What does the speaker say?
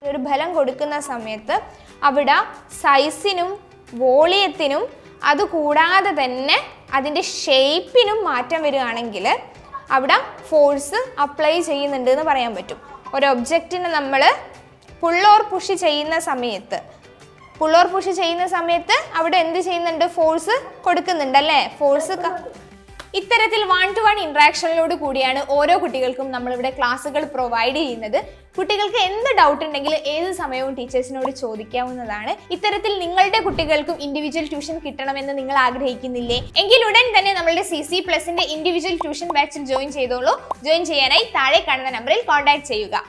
ഒരു ബലം കൊടുക്കുന്ന സമയത്ത് അവിടെ സൈസിനും വോളിയത്തിനും അതുകൂടാതെ തന്നെ അതിൻ്റെ ഷേപ്പിനും മാറ്റം വരികയാണെങ്കിൽ അവിടെ ഫോഴ്സ് അപ്ലൈ ചെയ്യുന്നുണ്ട് എന്ന് പറയാൻ പറ്റും ഒരു ഒബ്ജക്റ്റിനെ നമ്മൾ പുൾ ഓർ പുഷ് ചെയ്യുന്ന സമയത്ത് പുൾ ഓർ പുഷ് ചെയ്യുന്ന സമയത്ത് അവിടെ എന്ത് ചെയ്യുന്നുണ്ട് ഫോഴ്സ് കൊടുക്കുന്നുണ്ട് അല്ലേ ഫോഴ്സ് ഇത്തരത്തിൽ വൺ ടു വൺ ഇൻട്രാക്ഷനിലോട് കൂടിയാണ് ഓരോ കുട്ടികൾക്കും നമ്മളിവിടെ ക്ലാസ്സുകൾ പ്രൊവൈഡ് ചെയ്യുന്നത് കുട്ടികൾക്ക് എന്ത് ഡൗട്ട് ഉണ്ടെങ്കിലും ഏത് സമയവും ടീച്ചേഴ്സിനോട് ചോദിക്കാവുന്നതാണ് ഇത്തരത്തിൽ നിങ്ങളുടെ കുട്ടികൾക്കും ഇൻഡിവിജ്വൽ ട്യൂഷൻ കിട്ടണമെന്ന് നിങ്ങൾ ആഗ്രഹിക്കുന്നില്ലേ എങ്കിൽ ഉടൻ തന്നെ നമ്മളുടെ സി സി പ്ലസിന്റെ ഇൻഡിവിജ്വൽ ട്യൂഷൻ ബാച്ചിൽ ജോയിൻ ചെയ്തോളൂ ജോയിൻ ചെയ്യാനായി താഴെ കാണുന്ന നമ്പറിൽ കോൺടാക്ട് ചെയ്യുക